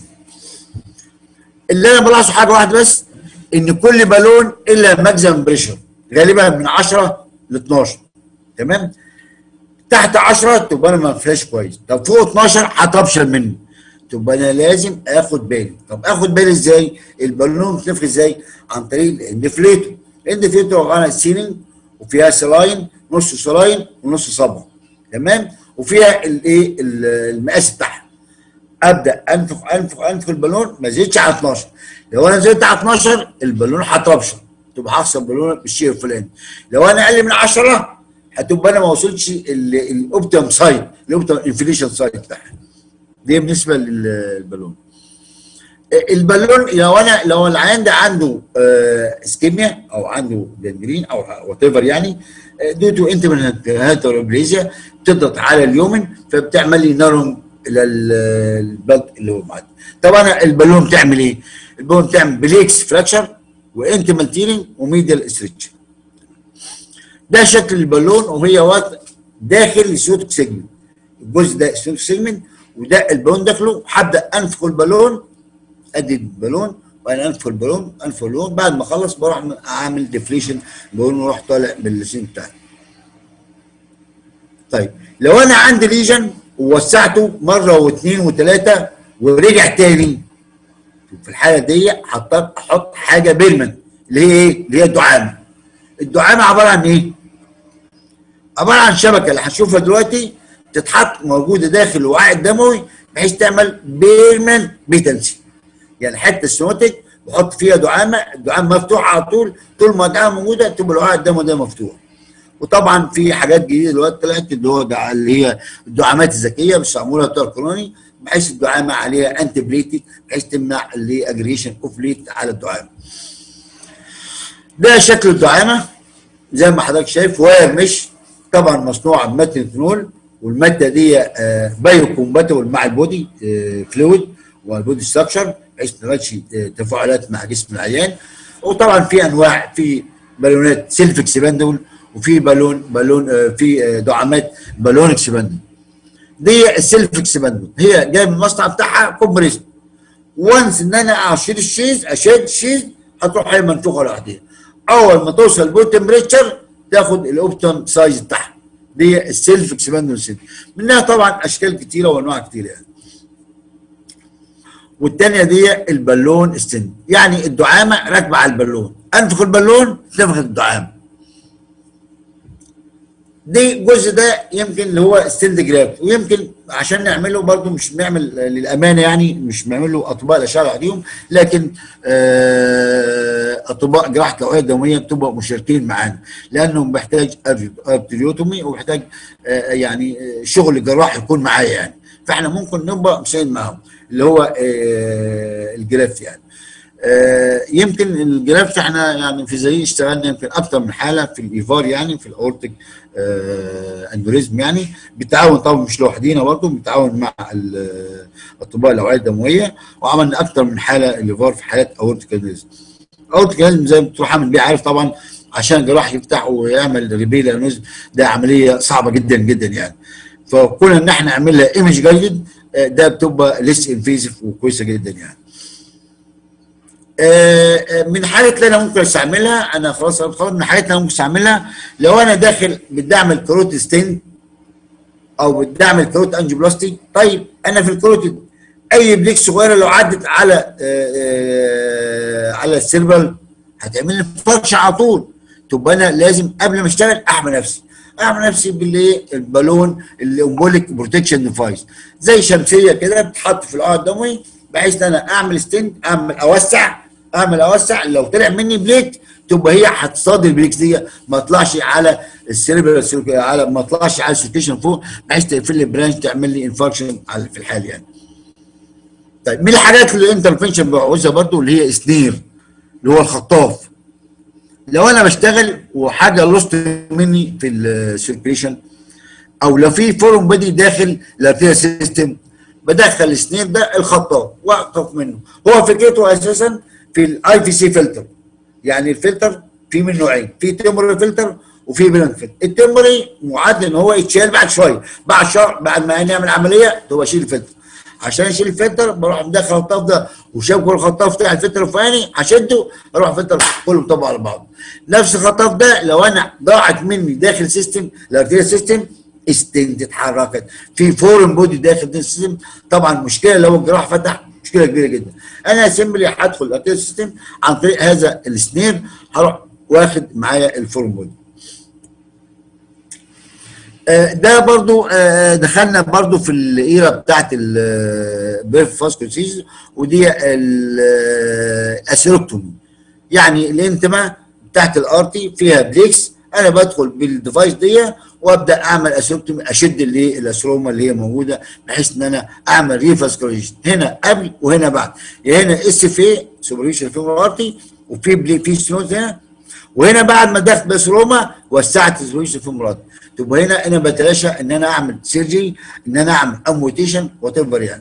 اللي انا بلاحظه حاجه واحده بس ان كل بالون الا ماكسيمم بريشر غالبا من 10 ل 12 تمام تحت 10 تبقى انا ما فيهاش كويس طب فوق 12 هتبشر مني تبقى انا لازم اخد بالي طب اخد بالي ازاي البالون بتنفخ ازاي عن طريق الاندفليتو الاندفليتو عباره عن سيلينج وفيها سلاين نص سلاين ونص صبع تمام وفيها الايه المقاس بتاعها ابدا انفخ انفخ انفخ البالون ما زيدش على 12 لو انا زدت على 12 البالون هتبشر تبقى هحصل بالونه بالشيء الفلاني لو انا اقل من 10 هتبقى انا ما وصلتش الاوبتيم سايد الاوبتيم انفليشن سايد بتاعها دي بالنسبه للبالون البالون لو انا لو العيان ده عنده آه اسكيميا او عنده جنجرين او وات ايفر يعني دو تو انتمنت هاتروبليزيا بتضغط على اليومن فبتعمل لي نارون للبلد اللي هو معدي طبعا البالون بتعمل ايه؟ البالون بتعمل بليكس فراكشر وانتمال تيرنج وميديال استريتش ده شكل البالون وهي واقع داخل السيوتك سيجمنت الجزء ده السيوتك سيجمنت وده البالون داخله هبدا انفخ البالون ادي البالون وانا انفخ البالون انفخ البالون بعد ما اخلص بروح اعمل ديفليشن البالون يروح طالع باللسين بتاعي طيب لو انا عندي ليجن ووسعته مره واثنين وثلاثه ورجع تاني في الحاله دي حطيت احط حاجه بيرمنت اللي هي ايه؟ اللي هي الدعامه الدعامه عباره عن ايه؟ عباره عن شبكه اللي هنشوفها دلوقتي تتحط موجوده داخل الوعاء الدموي بحيث تعمل بيرمنت بيتنسي يعني حته السوماتيك بحط فيها دعامه الدعامه مفتوحه على طول طول ما الدعامه موجوده تبقى الوعاء الدموي ده مفتوح وطبعا في حاجات جديده دلوقتي طلعت اللي هو دع... اللي هي الدعامات الذكيه بيستعملوها بتوع الكولوني بحيث الدعامه عليها انتي بليتد بحيث تمنع اللي اجريشن اوف ليت على الدعامه. ده شكل الدعامه زي ما حضرتك شايف واير مش طبعا مصنوعه بماده الفينول والماده دي آه بايو كومباتبل مع البودي آه فلويد والبودي ستراكشر بحيث ما تبقاش تفاعلات مع جسم العيان وطبعا في انواع في بالونات سيلف اكسباندبل وفي بالون بالون آه في دعامات بالون اكسباندبل دي السيلف اكسباندبل هي جايه من المصنع بتاعها كومبريست وانس ان انا اشيل الشيز اشد الشيز هتروح هي منفوخه لوحدها اول ما توصل بول تمبريتشر تاخد الاوبتون سايز بتاعها دي السيلف اكسباندبل سيل منها طبعا اشكال كتيره وانواع كتيره يعني والثانيه دي البالون ستند يعني الدعامه راكبه على البالون انفخ البالون تنفخ الدعامه دي الجزء ده يمكن اللي هو ستيند جراف ويمكن عشان نعمله برضه مش بنعمل للامانه يعني مش بنعمل له اطباء الاشعه لوحدهم لكن آه اطباء جراحه الاوعيه الدمويه بتبقى مشاركين معانا لانه محتاج ارتريوتومي ومحتاج آه يعني شغل جراح يكون معايا يعني فاحنا ممكن نبقى مساعد معاهم اللي هو آه الجراف يعني آه يمكن الجراف احنا يعني في زي اشتغلنا يمكن اكثر من حاله في الايفار يعني في الاورتيك آه اندوريزم يعني بالتعاون طبعا مش لوحدينا برضه بالتعاون مع اطباء الاوعيه الدمويه وعملنا اكثر من حاله الايفار في حالات اورتيك اندوريزم اورتيك اندوريزم زي ما دكتور حامد بيه عارف طبعا عشان الجراح يفتح ويعمل ريبيلا انوز ده عمليه صعبه جدا جدا يعني فكون ان احنا نعملها ايمج جايد ده بتبقى ليس انفيزيف وكويسه جدا يعني من الحاجات اللي انا ممكن استعملها انا خلاص خلاص من الحاجات اللي انا ممكن استعملها لو انا داخل بدعم الكروت ستين او بدعم الكروت انجيوبلاستي طيب انا في الكروت اي بليك صغيره لو عدت على على السيربل هتعمل لي فرش على طول تبقى انا لازم قبل ما اشتغل احمي نفسي اعمل نفسي بالايه البالون الامبوليك بروتكشن ديفايس زي شمسيه كده بتتحط في القاع الدموي بحيث ان انا اعمل ستنت اعمل اوسع اعمل اوسع لو طلع مني بليك تبقى هي هتصاد البليكس دي ما طلعش على السيربرال على ما طلعش على السيتيشن فوق بحيث تقفل لي برانش تعمل لي انفاركشن في الحال يعني طيب من الحاجات اللي الانترفنشن بعوزها برضو اللي هي سنير اللي هو الخطاف لو انا بشتغل وحاجه لوست مني في السيركيشن او لو في فورم بدي داخل الارتيا سيستم بدخل السنير ده الخطاف واقف منه هو فكرته اساسا في الاي في سي فلتر يعني الفلتر في منه نوعين في تمبري فلتر وفي بلانك فلتر التمبري معد ان هو يتشال بعد شويه بعد شهر بعد ما نعمل عمليه تبقى شيل الفلتر عشان اشيل الفلتر بروح مدخل الخطاف ده وشايف كل الخطاف بتاع الفلتر الفلاني هشده اروح الفلتر كله مطبق على بعضه نفس الخطاف ده لو انا ضاعت مني داخل سيستم الارتيريا سيستم استند اتحركت في فورن بودي داخل السيستم طبعا مشكله لو الجراح فتح مشكله كبيره جدا انا سيمبلي هدخل الارتيريا سيستم عن طريق هذا السنير هروح واخد معايا الفورن بودي ده برضو دخلنا برضو في الايرا بتاعت البيرف فاسكولوسيز ودي الاسيروكتومي يعني الانتما بتاعت الارتي فيها بليكس انا بدخل بالديفايس دي وابدا اعمل اسيروكتومي اشد اللي الاسروما اللي هي موجوده بحيث ان انا اعمل ريفاسكوليشن هنا قبل وهنا بعد يعني هنا اس اف اي سوبريشن فيمور ارتي وفي بلي في سنوز هنا وهنا بعد ما دخلت بسروما وسعت السويش في مراد تبقى هنا انا بتلاشى ان انا اعمل سيرجري ان انا اعمل اموتيشن وات ايفر يعني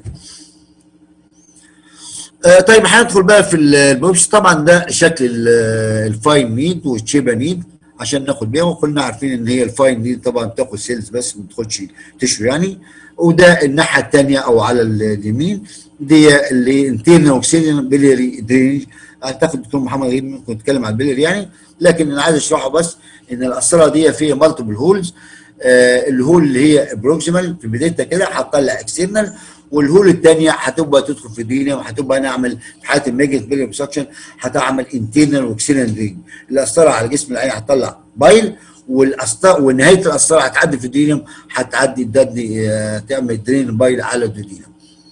آه طيب هندخل بقى في البوبس طبعا ده شكل الفاين نيد والتشيبا نيد عشان ناخد بيها وكلنا عارفين ان هي الفاين نيد طبعا بتاخد سيلز بس ما بتاخدش تشو يعني وده الناحيه الثانيه او على اليمين دي اللي انترنال اوكسيجن بيليري درينج اعتقد الدكتور محمد غير ممكن يتكلم عن البيلر يعني لكن انا عايز اشرحه بس ان القسطره دي فيها مالتيبل هولز آه الهول اللي هي بروكسيمال في بدايتها كده هتطلع اكسترنال والهول الثانيه هتبقى تدخل في الدنيا وهتبقى نعمل في حاله الميجت بيلر سكشن هتعمل انترنال واكسترنال درين القسطره على جسم العين هتطلع بايل والقسطره ونهايه القسطره هتعدي في الدينيوم هتعدي الددني آه تعمل درين بايل على الدينيوم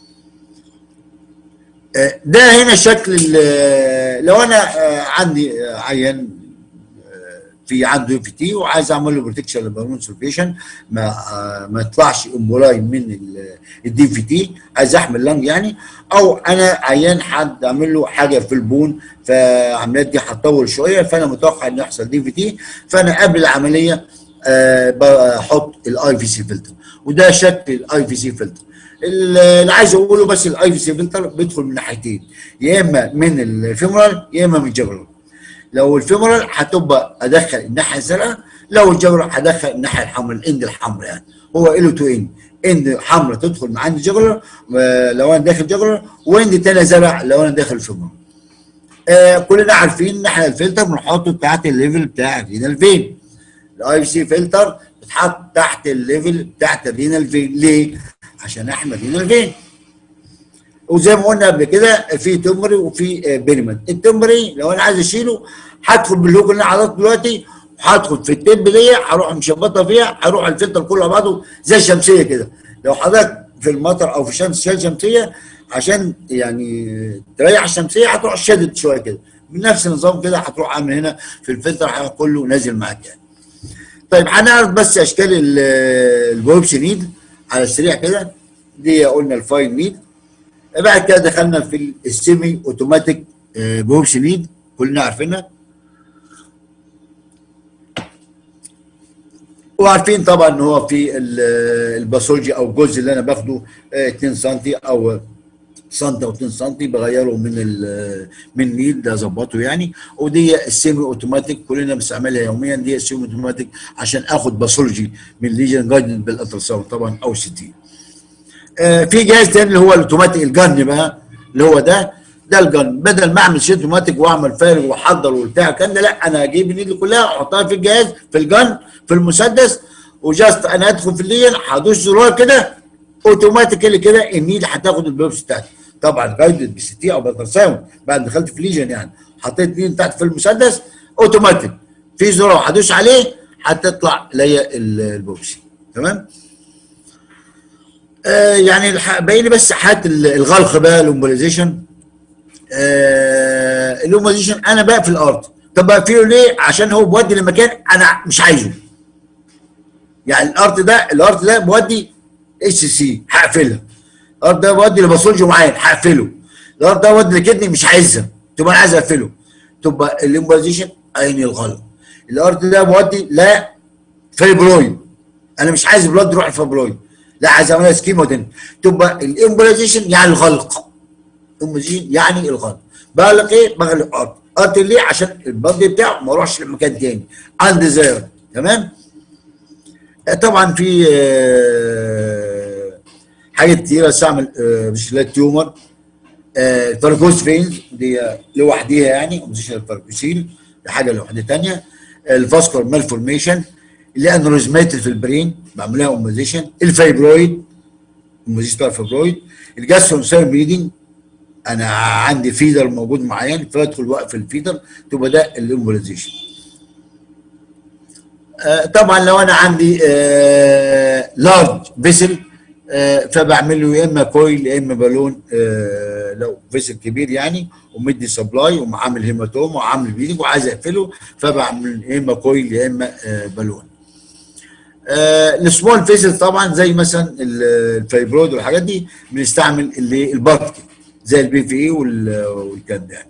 ده هنا شكل لو انا عندي عيان في عنده في تي وعايز اعمل له بروتكشن للبالون سولفيشن ما ما يطلعش امبولاي من الدي في تي عايز احمل لانج يعني او انا عيان حد اعمل له حاجه في البون فالعمليات دي هتطول شويه فانا متوقع ان يحصل دي في تي فانا قبل العمليه بحط الاي في سي فلتر وده شكل الاي في سي فلتر اللي عايز اقوله بس الاي في سي فلتر بيدخل من ناحيتين يا اما من الفيمورال يا اما من الجبرال لو الفيمورال هتبقى ادخل الناحيه الزرقاء لو الجبرال هدخل الناحيه الحمراء الاند الحمراء يعني هو له تو اند اند حمراء تدخل من عند الجبرال لو انا داخل جبرال واند تاني زرع لو انا داخل الفيمورال آه كلنا عارفين ان احنا الفلتر بنحطه تحت الليفل بتاع الرينال فين الاي سي فلتر بتحط تحت الليفل بتاعت الرينال فين ليه؟ عشان احمل رينال فين وزي ما قلنا قبل كده في تمري وفي بيرمنت التمري لو انا عايز اشيله هدخل باللوج اللي انا حاطط دلوقتي وهدخل في التب دي هروح مشبطها فيها هروح الفلتر كله على بعضه زي الشمسيه كده لو حضرتك في المطر او في الشمس شايل شمسيه عشان يعني تريح الشمسيه هتروح شدد شويه كده بنفس النظام كده هتروح عامل هنا في الفلتر كله نازل معاك يعني طيب هنعرف بس اشكال البوبس نيد على السريع كده دي قلنا الفاين نيد بعد كده دخلنا في السيمي اوتوماتيك بوبس نيد كلنا عارفينها وعارفين طبعا ان هو في الباثولوجي او الجزء اللي انا باخده 2 سم او سم او 2 سم بغيره من من نيل ده اظبطه يعني ودي السيمي اوتوماتيك كلنا بنستعملها يوميا دي السيمي اوتوماتيك عشان اخد باثولوجي من ليجن جايدد بالالتراساوند طبعا او سي تي آه في جهاز تاني اللي هو الاوتوماتيك الجن بقى اللي هو ده ده الجن بدل ما اعمل شيت اوتوماتيك واعمل فارغ واحضر وبتاع الكلام ده لا انا اجيب النيل كلها احطها في الجهاز في الجن في المسدس وجاست انا ادخل في الليجن هدوس زرار كده اوتوماتيكلي كده النيل هتاخد البيبس بتاعتي طبعا جايدد بسي تي او بالتراساوند بعد ما دخلت في ليجن يعني حطيت نيل تحت في المسدس اوتوماتيك في زرار هدوس عليه هتطلع ليا البوبسي تمام آه يعني باقي لي بس حالات الغلق بقى الامبوليزيشن آه الامبوليزيشن انا بقفل الارض طب بقفله ليه عشان هو بودي لمكان انا مش عايزه يعني الارض ده الارض ده بودي اتش سي هقفلها الارض ده بودي لباثولوجي معين هقفله الارض ده بودي لكدني مش عايزها تبقى انا عايز اقفله تبقى الامبوليزيشن عين الغلط الارض ده بودي لا فيبرويد انا مش عايز البلاد يروح الفيبرويد لا عايز اعملها سكيما تاني تبقى الامبوليزيشن يعني الغلق الامبوليزيشن يعني الغلق بغلق ايه؟ بغلق ارض ارض ليه؟ عشان البلد بتاعه ما يروحش لمكان تاني انديزاير تمام؟ طبعا في آه، حاجات كتيره استعمل بشكلات تيومر الفاركوز فينز دي لوحديها يعني اوبزيشن الفاركوسيل دي حاجه لوحدها ثانيه الفاسكولار مالفورميشن الانوريزمات في البرين بعملها اوميزيشن الفايبرويد اوميزيشن بتاع الفايبرويد الجاستروساير بليدنج انا عندي فيدر موجود معين فادخل وقف الفيدر تبقى ده الامبوليزيشن آه، طبعا لو انا عندي لارج فيسل فبعمل له يا اما كويل يا اما بالون آه، لو فيسل كبير يعني ومدي سبلاي وعامل هيماتوم وعامل بيدنج وعايز اقفله فبعمل يا اما كويل يا اما آه، بالون آه، السمول فيسل طبعا زي مثلا ال- الفايبرود والحاجات دي بنستعمل اللي البارتكل زي البي في اي والكلام ده يعني.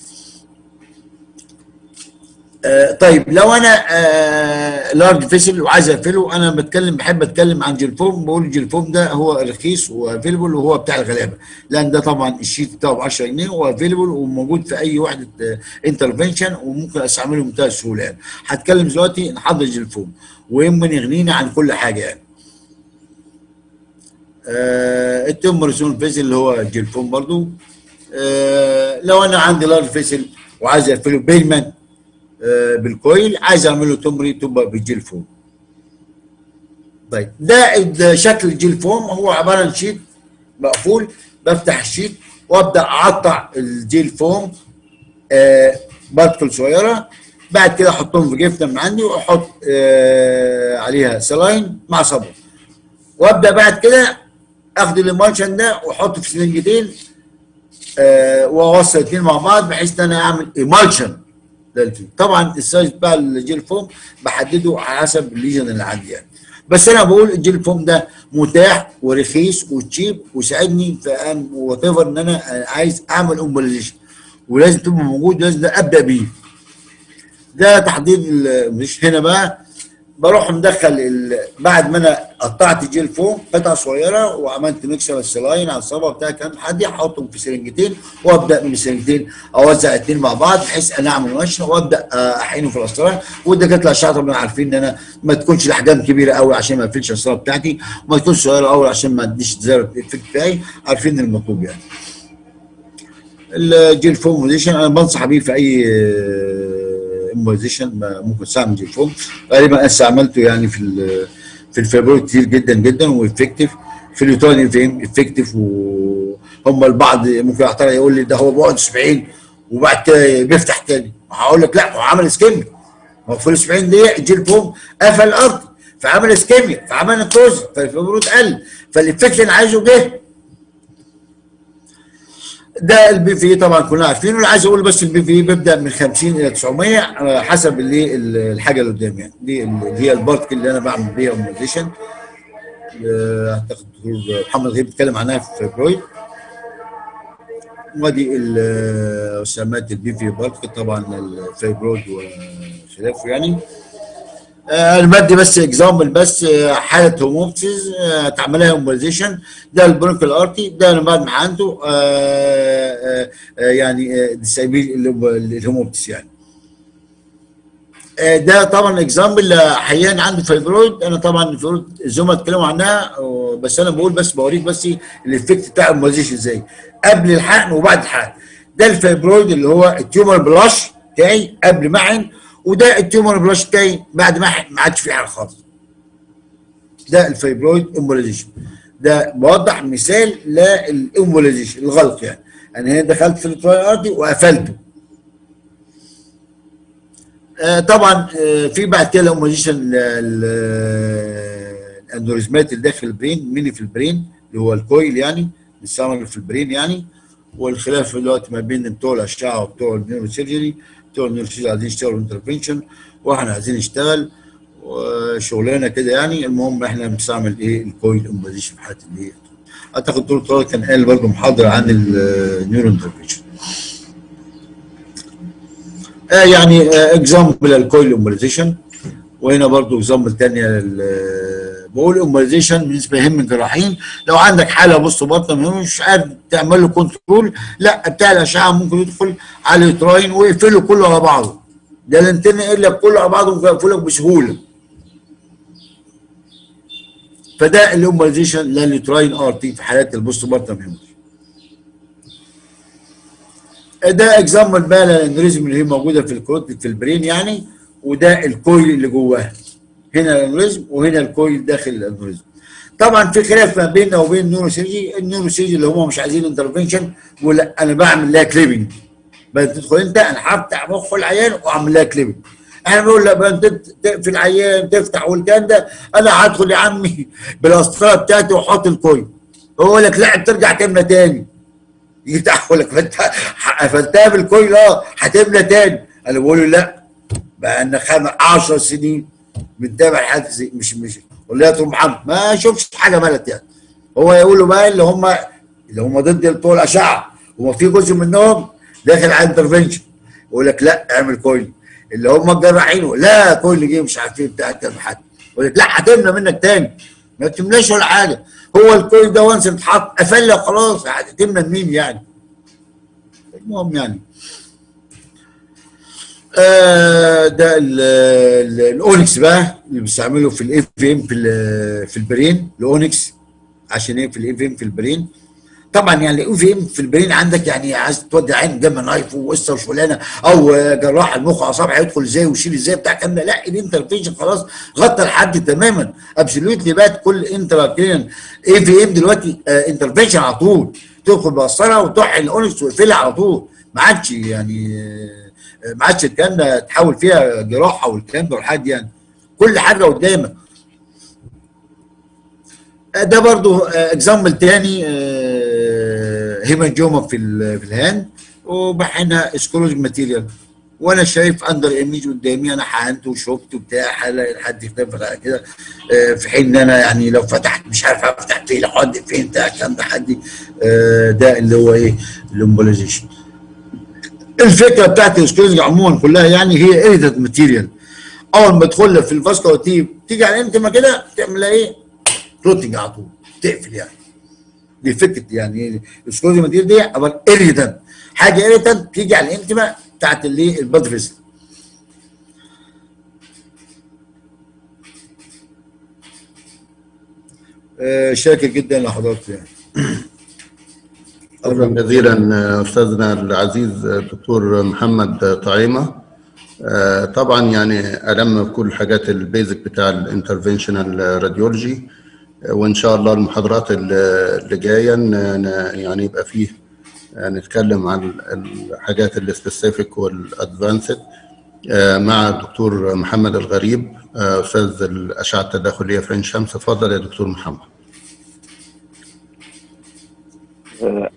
آه، طيب لو انا آه لارج فيسل وعايز اقفله انا بتكلم بحب اتكلم عن جيلفوم بقول الجيلفوم ده هو رخيص وافيلبل وهو بتاع الغلابه لان ده طبعا الشيت بتاعه ب 10 جنيه وافيلبل وموجود في اي وحده انترفنشن وممكن استعمله بمنتهى السهوله يعني هتكلم دلوقتي نحضر جيلفوم ويمكن يغنينا عن كل حاجه يعني آه التمرسون فيسل اللي هو الجيلفوم برضو آه لو انا عندي لارج فيسل وعايز اقفله بيلمان آه، بالكويل عايز اعمل له تمري تبقى بالجيل فوم طيب ده ده شكل الجيل فوم هو عباره عن شيت مقفول بفتح الشيت وابدا اقطع الجيل فوم آه بارتكل صغيره بعد كده احطهم في جفته من عندي واحط آه عليها سلاين مع صبر وابدا بعد كده اخد الامالشن ده واحطه في سلنجتين آه واوصل الاثنين مع بعض بحيث ان انا اعمل ايمالشن للفيل طبعا السايز بتاع الجيل فوم بحدده على حسب الليجن اللي عندي يعني بس انا بقول الجيل فوم ده متاح ورخيص وتشيب وساعدني في ان وات ايفر ان انا عايز اعمل امبوليزيشن ولازم تبقى موجود لازم ده ابدا بيه ده تحضير ال- مش هنا بقى بروح مدخل ال- بعد ما انا قطعت الجيل فوم قطع صغيره وعملت ميكسر السلاين على الصبغه بتاع كام حد احطهم في سرنجتين وابدا من السرنجتين اوزع الاثنين مع بعض بحيث انا اعمل مشرب وابدا آه، احقنه في الاسطران والدكاتره الشاطر طبعا عارفين ان انا ما تكونش الاحجام كبيره قوي عشان ما اقفلش الاسطره بتاعتي وما تكونش صغيره قوي عشان ما اديش زر الافكت بتاعي عارفين المطلوب يعني. الجيل فوم موديشن انا بنصح بيه في اي امبوزيشن ممكن استعمل جيل فوم غالبا انا استعملته يعني في ال- في الفيبرويد كتير جدا جدا وافكتيف في اليوتاني فيم افكتيف وهم البعض ممكن يعترض يقول لي ده هو بيقعد 70 وبعد كده بيفتح تاني هقول لك لا هو عمل اسكيميا هو في ال 70 دقيقه الجيل فوم قفل الارض فعمل اسكيميا فعمل نكروز فالفيبرويد قل فالافكت اللي انا عايزه جه ده البي في طبعا كلنا عارفينه انا عايز اقول بس البي في بيبدا من 50 الى 900 على حسب اللي الحاجه اللي قدامي يعني دي اللي هي البارتكل اللي انا بعمل بيها اوميزيشن اعتقد الدكتور محمد غيب اتكلم عنها في فبراير ودي السمات البي في بارتكل طبعا الفيبرويد وخلافه يعني آه، انا بدي بس اكزامبل بس آه، حاله هوموبسيس آه، تعملها هوموبيزيشن ده البرونكال ارتي ده انا بعد ما عنده آه، آه، آه، يعني ديسابيل الهوموبسيس يعني آه، ده طبعا اكزامبل احيانا عنده فايبرويد انا طبعا الفايبرويد الزملاء اتكلموا عنها آه، بس انا بقول بس بوريك بس الايفكت بتاع الهوموبسيس ازاي قبل الحقن وبعد الحقن ده الفايبرويد اللي هو التيومر بلاش بتاعي قبل ما احقن وده التيومر بلاش بتاعي بعد ما احقن ما عادش في حاجه خالص ده الفايبرويد امبوليزيشن ده بوضح مثال للامبوليزيشن الغلط يعني انا هنا دخلت في التراي ارتي وقفلته آه طبعا آه في بعد كده الامبوليزيشن الاندوريزمات اللي داخل البرين ميني في البرين اللي هو الكويل يعني بيستعمل في البرين يعني والخلاف دلوقتي ما بين بتوع الاشعه وبتوع النيوروسيرجري بتوع النيوروسيرجري عايزين يشتغلوا انترفنشن واحنا عايزين نشتغل وشغلانه كده يعني المهم احنا بنستعمل ايه الكويل امبوزيشن في حاله اللي هي اعتقد دكتور طارق كان قال برضه محاضره عن النيورو انترفنشن آه يعني اكزامبل الكويل امبوزيشن وهنا برضه اكزامبل ثانيه بقول امبوزيشن بالنسبه لهم الجراحين لو عندك حاله بص بطن مش عارف تعمل له كنترول لا بتاع الاشعه ممكن يدخل على اليوتراين ويقفله كله على بعضه ده الانتن يقول لك كله على بعضه ويقفله لك بسهوله فده الامبوزيشن لليوتراين ار تي في حالات البوست بارتم هيموريج ده اكزامبل بقى للانوريزم اللي هي موجوده في الكروت في البرين يعني وده الكويل اللي جواها هنا الانوريزم وهنا الكويل داخل الانوريزم طبعا في خلاف ما بيننا وبين النيوروسيرجي النيوروسيرجي اللي هم مش عايزين انترفنشن ولا انا بعمل لها كليبنج تدخل انت انا هفتح مخ العيان واعمل لها كليبنج انا بقول لك انت تقفل العيان تفتح والكلام ده انا هدخل يا عمي بالاسطره بتاعتي واحط الكويل هو يقول لك لا بترجع تملى تاني يجي يقول لك فانت قفلتها بالكويل اه هتملى تاني انا بقول له لا بقى لنا 10 سنين بنتابع الحادث مش مش والله يا محمد ما شوفش حاجه ملت يعني هو يقولوا بقى اللي هم اللي هم ضد بتوع الاشعه هو في جزء منهم داخل على انترفنشن يقول لك لا اعمل كويل اللي هم الجراحين لا كويل جه مش عارف ايه بتاع كام حد يقول لك لا هتملى منك تاني ما تملاش ولا حاجه هو الكويل ده وانس اتحط قفل خلاص هتملى مين يعني المهم يعني آه ده الاونكس بقى اللي بيستعمله في الاف ام في في البرين الاونكس عشان ايه في الاف ام في البرين طبعا يعني الاف ام في البرين عندك يعني عايز تودي عين جنب نايف وقصه وشغلانه او جراح المخ اصابع يدخل ازاي ويشيل ازاي بتاع الكلام ده لا الانترفيشن خلاص غطى الحد تماما ابسوليوتلي بقت كل انتراكين اي في ام دلوقتي آه انترفيشن على طول تدخل بقصرها وتحقن الاونكس وتقفلها على طول ما عادش يعني آه ما عادش الكلام ده تحول فيها جراحه والكلام ده والحاجات يعني كل حاجه قدامك ده برضو اكزامبل تاني هيمانجوما في في الهاند وبحينها سكروز ماتيريال وانا شايف اندر ايميج قدامي انا حقنت وشفت وبتاع حد يختفى كده في حين ان انا يعني لو فتحت مش عارف افتح فين لحد فين بتاع الكلام ده حد ده اللي هو ايه الامبوليزيشن الفكره بتاعت السكرينج عموما كلها يعني هي اريتد ماتيريال اول ما تدخل في الفاسكولار تيب تيجي على الانتما كده تعمل ايه؟ كلوتنج على طول تقفل يعني دي فكره يعني السكرينج ماتيريال دي عباره اريتد حاجه اريتد تيجي على الانتما بتاعت اللي البلد فيسل آه شاكر جدا لحضرتك يعني شكرا جزيلا استاذنا العزيز الدكتور محمد طعيمه طبعا يعني الم كل الحاجات البيزك بتاع الانترفنشنال راديولوجي وان شاء الله المحاضرات اللي جايه يعني يبقى فيه نتكلم عن الحاجات السبيسيفيك والادفانسد مع الدكتور محمد الغريب استاذ الاشعه التداخليه في عين شمس اتفضل يا دكتور محمد